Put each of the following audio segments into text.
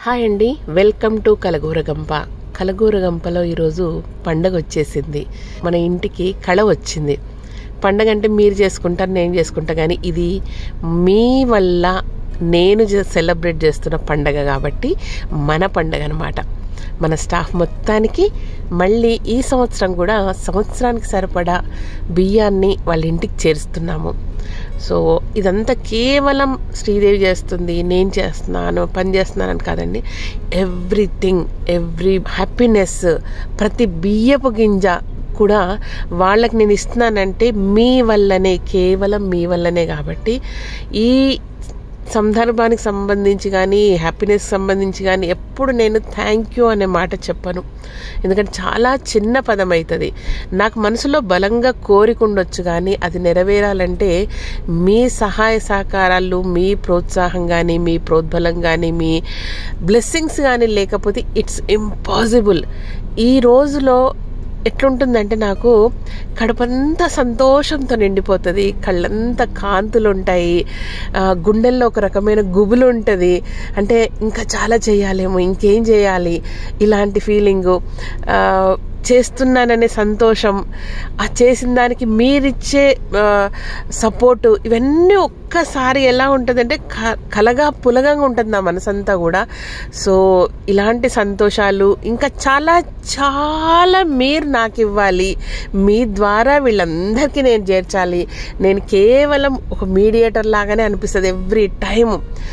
hi అండి welcome to కలగూరగంప కలగూరగంపలో ఈరోజు పండగ వచ్చేసింది మన ఇంటికి కళ వచ్చింది పండగ అంటే మీరు చేసుకుంటారు నేను చేసుకుంటా కానీ ఇది మీ వల్ల నేను సెలబ్రేట్ చేస్తున్న పండగ కాబట్టి మన పండగ అనమాట మన స్టాఫ్ మొత్తానికి మళ్ళీ ఈ సంవత్సరం కూడా సంవత్సరానికి సరిపడా బియ్యాన్ని వాళ్ళ ఇంటికి చేరుస్తున్నాము సో ఇదంతా కేవలం శ్రీదేవి చేస్తుంది నేను చేస్తున్నాను పని చేస్తున్నానని కాదండి ఎవ్రీథింగ్ ఎవ్రీ హ్యాపీనెస్ ప్రతి బియ్యపు గింజ కూడా వాళ్ళకి నేను ఇస్తున్నానంటే మీ వల్లనే కేవలం మీ వల్లనే కాబట్టి ఈ సందర్భానికి సంబంధించి కానీ హ్యాపీనెస్ సంబంధించి కానీ ఎప్పుడు నేను థ్యాంక్ యూ అనే మాట చెప్పను ఎందుకంటే చాలా చిన్న పదం అవుతుంది నాకు మనసులో బలంగా కోరిక ఉండొచ్చు కానీ అది నెరవేరాలంటే మీ సహాయ సహకారాలు మీ ప్రోత్సాహం కానీ మీ ప్రోద్బలం కానీ మీ బ్లెస్సింగ్స్ కానీ లేకపోతే ఇట్స్ ఇంపాసిబుల్ ఈ రోజులో ఎట్లుంటుందంటే నాకు కడపంతా సంతోషంతో నిండిపోతుంది కళ్ళంతా కాంతులు ఉంటాయి గుండెల్లో ఒక రకమైన గుబులు ఉంటుంది అంటే ఇంకా చాలా చేయాలేమో ఇంకేం చేయాలి ఇలాంటి ఫీలింగు చేస్తున్నాననే సంతోషం ఆ చేసిన దానికి మీరిచ్చే సపోర్టు ఇవన్నీ ఒక్కసారి ఎలా ఉంటుందంటే కలగా పులగా ఉంటుంది నా మనసంతా కూడా సో ఇలాంటి సంతోషాలు ఇంకా చాలా చాలా మీరు నాకు ఇవ్వాలి మీ ద్వారా వీళ్ళందరికీ నేను చేర్చాలి నేను కేవలం ఒక మీడియేటర్ లాగానే అనిపిస్తుంది ఎవ్రీ టైం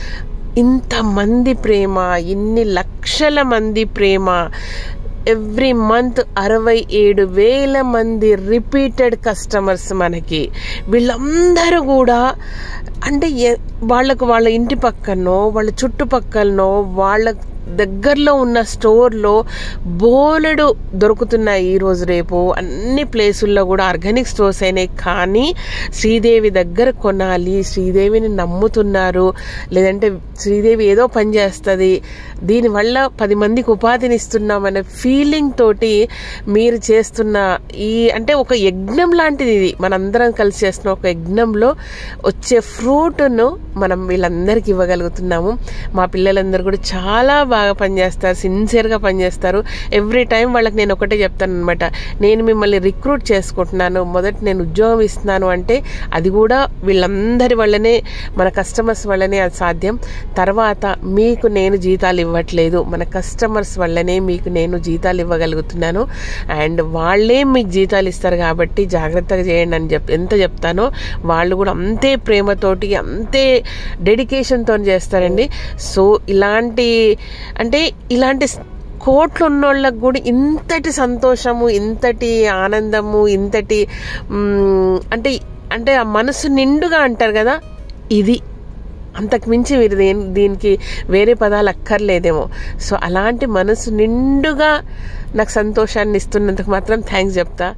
ఇంతమంది ప్రేమ ఇన్ని లక్షల మంది ప్రేమ ఎవ్రీ మంత్ అరవై ఏడు వేల మంది రిపీటెడ్ కస్టమర్స్ మనకి వీళ్ళందరూ కూడా అంటే వాళ్ళకు వాళ్ళ ఇంటి పక్కనో వాళ్ళ చుట్టుపక్కలనో వాళ్ళ దగ్గరలో ఉన్న స్టోర్లో బోలెడు దొరుకుతున్నాయి ఈరోజు రేపు అన్ని ప్లేసుల్లో కూడా ఆర్గానిక్ స్టోర్స్ అయినాయి కానీ శ్రీదేవి దగ్గర కొనాలి శ్రీదేవిని నమ్ముతున్నారు లేదంటే శ్రీదేవి ఏదో పని చేస్తుంది దీనివల్ల పది మందికి ఉపాధిని ఇస్తున్నామనే ఫీలింగ్ తోటి మీరు చేస్తున్న ఈ అంటే ఒక యజ్ఞం లాంటిది ఇది మనందరం కలిసి చేస్తున్న ఒక యజ్ఞంలో వచ్చే ఫ్రూట్ను మనం వీళ్ళందరికీ ఇవ్వగలుగుతున్నాము మా పిల్లలందరూ కూడా చాలా బాగా పనిచేస్తారు సిన్సియర్గా పనిచేస్తారు ఎవ్రీ టైం వాళ్ళకి నేను ఒకటే చెప్తాను అనమాట నేను మిమ్మల్ని రిక్రూట్ చేసుకుంటున్నాను మొదట నేను ఉద్యోగం ఇస్తున్నాను అంటే అది కూడా వీళ్ళందరి వల్లనే మన కస్టమర్స్ వల్లనే అది సాధ్యం తర్వాత మీకు నేను జీతాలు ఇవ్వట్లేదు మన కస్టమర్స్ వల్లనే మీకు నేను జీతాలు ఇవ్వగలుగుతున్నాను అండ్ వాళ్ళే మీకు జీతాలు ఇస్తారు కాబట్టి జాగ్రత్తగా చేయండి అని చెప్ ఎంత చెప్తానో వాళ్ళు కూడా అంతే ప్రేమతోటి అంతే డెడికేషన్తో చేస్తారండి సో ఇలాంటి అంటే ఇలాంటి కోట్లు ఉన్నోళ్ళకు కూడా ఇంతటి సంతోషము ఇంతటి ఆనందము ఇంతటి అంటే అంటే ఆ మనసు నిండుగా అంటారు కదా ఇది అంతకు మించి మీరు దీనికి వేరే పదాలు అక్కర్లేదేమో సో అలాంటి మనసు నిండుగా నాకు సంతోషాన్ని ఇస్తున్నందుకు మాత్రం థ్యాంక్స్ చెప్తా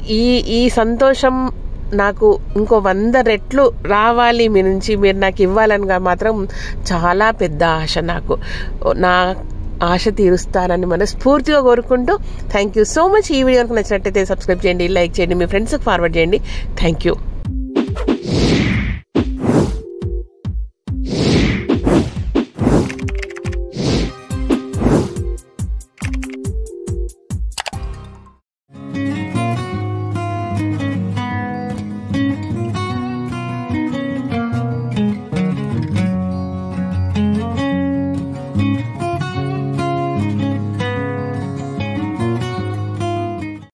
ఈ ఈ సంతోషం నాకు ఇంకో వంద రెట్లు రావాలి మీ నుంచి మీరు నాకు ఇవ్వాలని మాత్రం చాలా పెద్ద ఆశ నాకు నా ఆశ తీరుస్తానని మనస్ఫూర్తిగా కోరుకుంటూ థ్యాంక్ యూ సో మచ్ ఈ వీడియో కనుక నచ్చినట్టయితే సబ్స్క్రైబ్ చేయండి లైక్ చేయండి మీ ఫ్రెండ్స్కి ఫార్వర్డ్ చేయండి థ్యాంక్ యూ